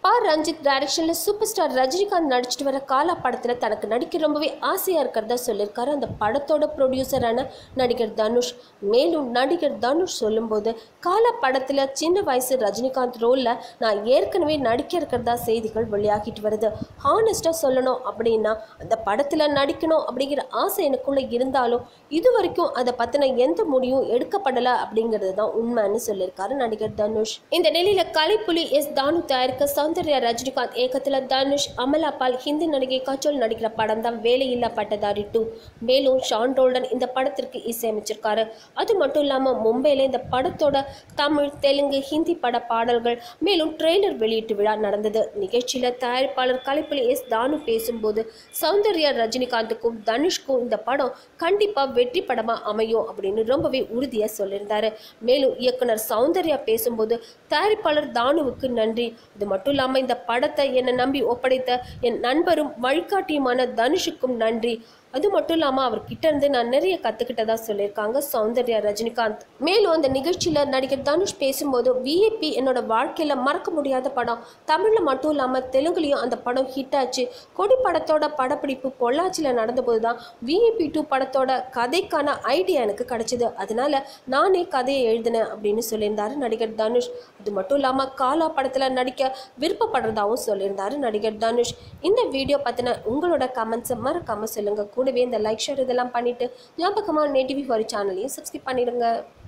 R Ranjith டைரக்ஷனில் super star Rajinikanth நடிச்சிட்டு வர காலா படத்தில் தனக்கு நடிக்க ரொம்பவே ஆசையாக இருக்கிறதா சொல்லியிருக்காரு அந்த படத்தோட ப்ரொடியூசரான நடிகர் தனுஷ் மேலும் நடிகர் தனுஷ் சொல்லும்போது காலா படத்தில் சின்ன வயசு ரஜினிகாந்த் ரோலில் நான் ஏற்கனவே நடிக்க இருக்கிறதா செய்திகள் வெளியாகிட்டு வருது ஹானஸ்ட்டாக சொல்லணும் அப்படின்னா அந்த படத்தில் நடிக்கணும் அப்படிங்கிற ஆசை எனக்குள்ளே இருந்தாலும் இது வரைக்கும் அதை பற்றின எந்த முடிவும் எடுக்கப்படலை அப்படிங்கிறது தான் உண்மைன்னு சொல்லியிருக்காரு நடிகர் தனுஷ் இந்த நிலையில் கலைப்புலி எஸ் தானு தயாரிக்க சௌந்தர்யா ரஜினிகாந்த் ஏக்கத்தில் தனுஷ் அமலா பால் ஹிந்தி நடிகை கச்சோல் நடிக்கிற படம் தான் வேலையில்லா பட்டதாரி டூ மேலும் ஷான் ரோல்டன் இந்த படத்திற்கு இசையமைச்சிருக்காரு அது மட்டும் இல்லாமல் மும்பையில் இந்த படத்தோட தமிழ் தெலுங்கு ஹிந்தி பட பாடல்கள் மேலும் ட்ரெய்லர் வெளியீட்டு விழா நடந்தது நிகழ்ச்சியில் தயாரிப்பாளர் கலைப்புலி எஸ் தானு பேசும்போது சௌந்தர்யா ரஜினிகாந்துக்கும் தனுஷ்க்கும் இந்த படம் கண்டிப்பாக வெற்றி படமாக அமையும் அப்படின்னு ரொம்பவே உறுதியாக சொல்லியிருந்தாரு மேலும் இயக்குனர் சௌந்தர்யா பேசும்போது தயாரிப்பாளர் தானுவுக்கு நன்றி இது மட்டும் இல்லாமல் இந்த படத்தை என்னை நம்பி ஒப்படைத்த என் நண்பரும் வழிகாட்டியுமான தனுஷுக்கும் நன்றி அது மட்டும் இல்லாமல் அவர்கிட்ட இருந்து நான் நிறைய கற்றுக்கிட்டதா சொல்லியிருக்காங்க சௌந்தர்யா ரஜினிகாந்த் மேலும் அந்த நிகழ்ச்சியில் நடிகர் தனுஷ் பேசும்போது விஏபி என்னோட வாழ்க்கையில் மறக்க முடியாத படம் தமிழில் மட்டும் இல்லாமல் தெலுங்குலேயும் அந்த படம் ஹிட் ஆச்சு கொடி படத்தோட படப்பிடிப்பு பொள்ளாச்சியில் நடந்தபோது தான் விஏபி டூ படத்தோட கதைக்கான ஐடியா எனக்கு கிடைச்சிது அதனால நானே கதையை எழுதினேன் அப்படின்னு சொல்லியிருந்தாரு நடிகர் தனுஷ் அது மட்டும் இல்லாமல் காலா படத்தில் நடிக்க விருப்பப்படுறதாகவும் சொல்லியிருந்தாரு நடிகர் தனுஷ் இந்த வீடியோ பற்றின உங்களோட கமெண்ட்ஸை மறக்காமல் சொல்லுங்கள் கூடவே இந்த லைக் ஷேர் இதெல்லாம் பண்ணிவிட்டு ஞாபகமாக நேட்டிவி ஃபாரி சேனலையும் சப்ஸ்கிரைப் பண்ணிடுங்க